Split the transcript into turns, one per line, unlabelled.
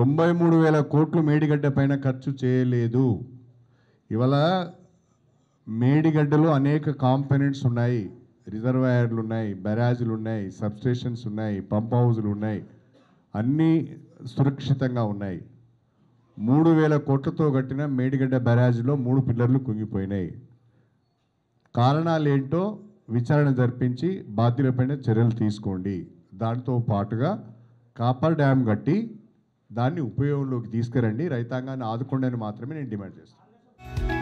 తొంభై మూడు వేల కోట్లు మేడిగడ్డ పైన ఖర్చు చేయలేదు ఇవాళ మేడిగడ్డలో అనేక కాంపోనెంట్స్ ఉన్నాయి రిజర్వాయర్లు ఉన్నాయి బ్యారాజులు ఉన్నాయి సబ్స్టేషన్స్ ఉన్నాయి పంప్ హౌజులు ఉన్నాయి అన్నీ సురక్షితంగా ఉన్నాయి మూడు వేల కోట్లతో కట్టిన మేడిగడ్డ బ్యారాజ్లో మూడు పిల్లర్లు కుంగిపోయినాయి కారణాలు ఏంటో విచారణ జరిపించి బాధ్యులపైన చర్యలు తీసుకోండి దాంతో పాటుగా కాపర్ డ్యామ్ కట్టి దాన్ని ఉపయోగంలోకి తీసుకురండి రైతాంగాన్ని ఆదుకోండి అని మాత్రమే నేను డిమాండ్ చేస్తాను